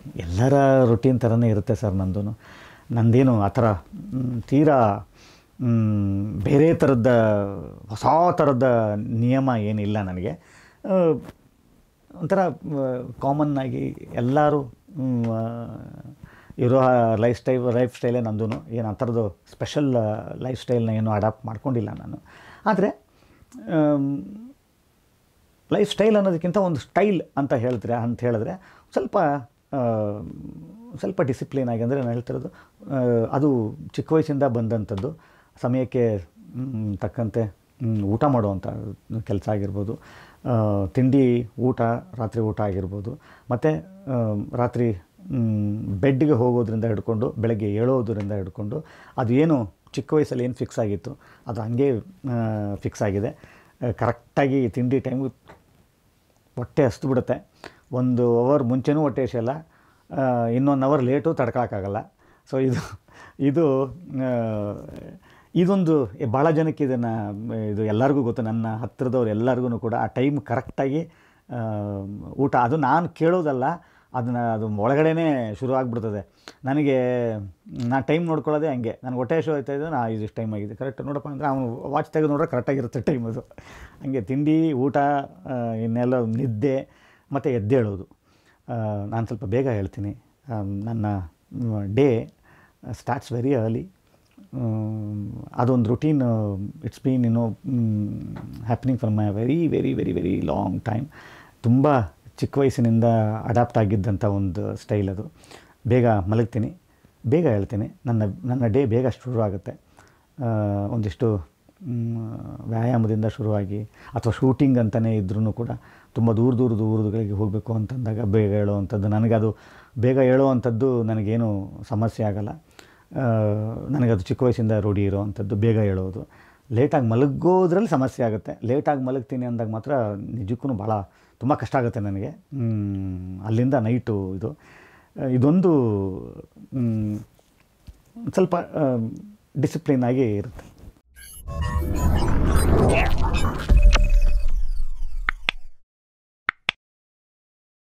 ಎಲ್ಲರ ರೊಟೀನ್ ಥರನೇ ಇರುತ್ತೆ ಸರ್ ನಂದು ನಂದೇನು ಆ ಥರ ಮ್, ತೀರಾ ಮ್, ಬೇರೆ ಥರದ ಹೊಸ ಥರದ ನಿಯಮ ಏನಿಲ್ಲ ನನಗೆ ಆ, ಒಂಥರ ಕಾಮನ್ ಆಗಿ ಎಲ್ಲರೂ ಮ್, ಆ, ಇರೋ ಲೈಫ್ ಸ್ಟೈಲ್ ಲೈಫ್ ಸ್ಟೈಲೇ ನಂದು ಏನು ಆ ಥರದ್ದು ಸ್ಪೆಷಲ್ ಲೈಫ್ ಸ್ಟೈಲ್ನ ಏನು ಅಡಾಪ್ಟ್ ಮಾಡ್ಕೊಂಡಿಲ್ಲ ನಾನು ಆದರೆ ಲೈಫ್ ಸ್ಟೈಲ್ ಅನ್ನೋದಕ್ಕಿಂತ ಒಂದು ಸ್ಟೈಲ್ ಅಂತ ಹೇಳ್ತಾರೆ ಅಂತ ಹೇಳಿದ್ರೆ ಸ್ವಲ್ಪ ಆ, ಸ್ವಲ್ಪ ಡಿಸಿಪ್ಲಿನ್ ಆಗಿ ಅಂದರೆ ನಾನು ಹೇಳ್ತಿರೋದು ಆ, ಅದು ಚಿಕ್ಕ ವಯಸ್ಸಿಂದ ಬಂದಂಥದ್ದು ಸಮಯಕ್ಕೆ ಮ್, ತಕ್ಕಂತೆ ಮ್, ಊಟ ಮಾಡುವಂಥ ಕೆಲಸ ಆಗಿರ್ಬೋದು ಆ, ತಿಂಡಿ ಊಟ ರಾತ್ರಿ ಊಟ ಆಗಿರ್ಬೋದು ಮತ್ತು ರಾತ್ರಿ ಬೆಡ್ಗೆ ಹೋಗೋದ್ರಿಂದ ಹಿಡ್ಕೊಂಡು ಬೆಳಗ್ಗೆ ಏಳೋದ್ರಿಂದ ಹಿಡ್ಕೊಂಡು ಅದು ಏನು ಚಿಕ್ಕ ವಯಸ್ಸಲ್ಲಿ ಏನು ಫಿಕ್ಸ್ ಆಗಿತ್ತು ಅದು ಹಂಗೆ ಫಿಕ್ಸ್ ಆಗಿದೆ ಕರೆಕ್ಟಾಗಿ ತಿಂಡಿ ಟೈಮು ಹೊಟ್ಟೆ ಹಸ್ತು ಬಿಡುತ್ತೆ ಒಂದು ಅವರ್ ಮುಂಚೆನೂ ಹೊಟ್ಟೆ ಹಸಿಯಲ್ಲ ಇನ್ನೊಂದು ಅವರ್ ಲೇಟು ತಡ್ಕೊಳಕ್ಕಾಗಲ್ಲ ಸೊ ಇದು ಇದು ಆ, ಇದೊಂದು ಎ- ಭಾಳ ಜನಕ್ಕೆ ಇದನ್ನು ಇದು ಎಲ್ಲರಿಗೂ ಗೊತ್ತು ನನ್ನ ಹತ್ತಿರದವ್ರು ಎಲ್ಲರಿಗೂ ಕೂಡ ಆ ಟೈಮ್ ಕರೆಕ್ಟಾಗಿ ಆ, ಊಟ ಅದು ನಾನು ಕೇಳೋದಲ್ಲ ಅದನ್ನು ಅದು ಒಳಗಡೆನೇ ಶುರು ಆಗಿಬಿಡ್ತದೆ ನನಗೆ ನಾನು ಟೈಮ್ ನೋಡ್ಕೊಳ್ಳೋದೇ ಹಂಗೆ ನನಗೆ ಹೊಟ್ಟೆ ಹಸು ಆಯ್ತಾ ಇದ್ದರೆ ನಾ ಇದಿಷ್ಟು ಟೈಮ್ ಆಗಿದೆ ಕರೆಕ್ಟ್ ನೋಡಪ್ಪ ಅಂದರೆ ಅವನು ವಾಚ್ ತೆಗೆದು ನೋಡ್ರೆ ಕರೆಕ್ಟಾಗಿರುತ್ತೆ ಟೈಮ್ ಅದು ಹಂಗೆ ತಿಂಡಿ ಊಟ ಆ, ಇನ್ನೆಲ್ಲ ನಿದ್ದೆ ಮತ್ತು ಎದ್ದೇಳೋದು ನಾನು ಸ್ವಲ್ಪ ಬೇಗ ಹೇಳ್ತೀನಿ ಆ, ನನ್ನ ಡೇ ಸ್ಟಾರ್ಟ್ಸ್ ವೆರಿ ಅರ್ಲಿ ಅದೊಂದು routine it's been you know happening for my very very very very long time ತುಂಬ ಚಿಕ್ಕ ವಯಸ್ಸಿನಿಂದ ಅಡಾಪ್ಟ್ ಆಗಿದ್ದಂಥ ಒಂದು ಸ್ಟೈಲ್ ಅದು ಬೇಗ ಮಲಗ್ತೀನಿ ಬೇಗ ಹೇಳ್ತೀನಿ ನನ್ನ ನನ್ನ ಡೇ ಬೇಗ ಶುರು ಆಗುತ್ತೆ ಆ, ಒಂದಿಷ್ಟು ಮ್, ವ್ಯಾಯಾಮದಿಂದ ಶುರುವಾಗಿ ಅಥವಾ ಶೂಟಿಂಗ್ ಅಂತಲೇ ಇದ್ರೂ ಕೂಡ ತುಂಬ ದೂರ ದೂರ ದೂರಗಳಿಗೆ ಹೋಗಬೇಕು ಅಂತಂದಾಗ ಬೇಗ ಹೇಳುವಂಥದ್ದು ನನಗದು ಬೇಗ ಹೇಳುವಂಥದ್ದು ನನಗೇನು ಸಮಸ್ಯೆ ಆಗಲ್ಲ ಆ, ನನಗದು ಚಿಕ್ಕ ವಯಸ್ಸಿಂದ ರೂಢಿ ಇರೋವಂಥದ್ದು ಬೇಗ ಹೇಳೋದು ಲೇಟಾಗಿ ಮಲಗೋದ್ರಲ್ಲಿ ಸಮಸ್ಯೆ ಆಗುತ್ತೆ ಲೇಟಾಗಿ ಮಲಗ್ತೀನಿ ಅಂದಾಗ ಮಾತ್ರ ನಿಜಕ್ಕೂ ಭಾಳ ತುಂಬ ಕಷ್ಟ ಆಗುತ್ತೆ ನನಗೆ ಮ್, ಅಲ್ಲಿಂದ ನೈಟು ಇದು ಆ, ಇದೊಂದು ಮ್, ಸ್ವಲ್ಪ ಡಿಸಿಪ್ಲಿನ್ ಆಗಿ ಇರುತ್ತೆ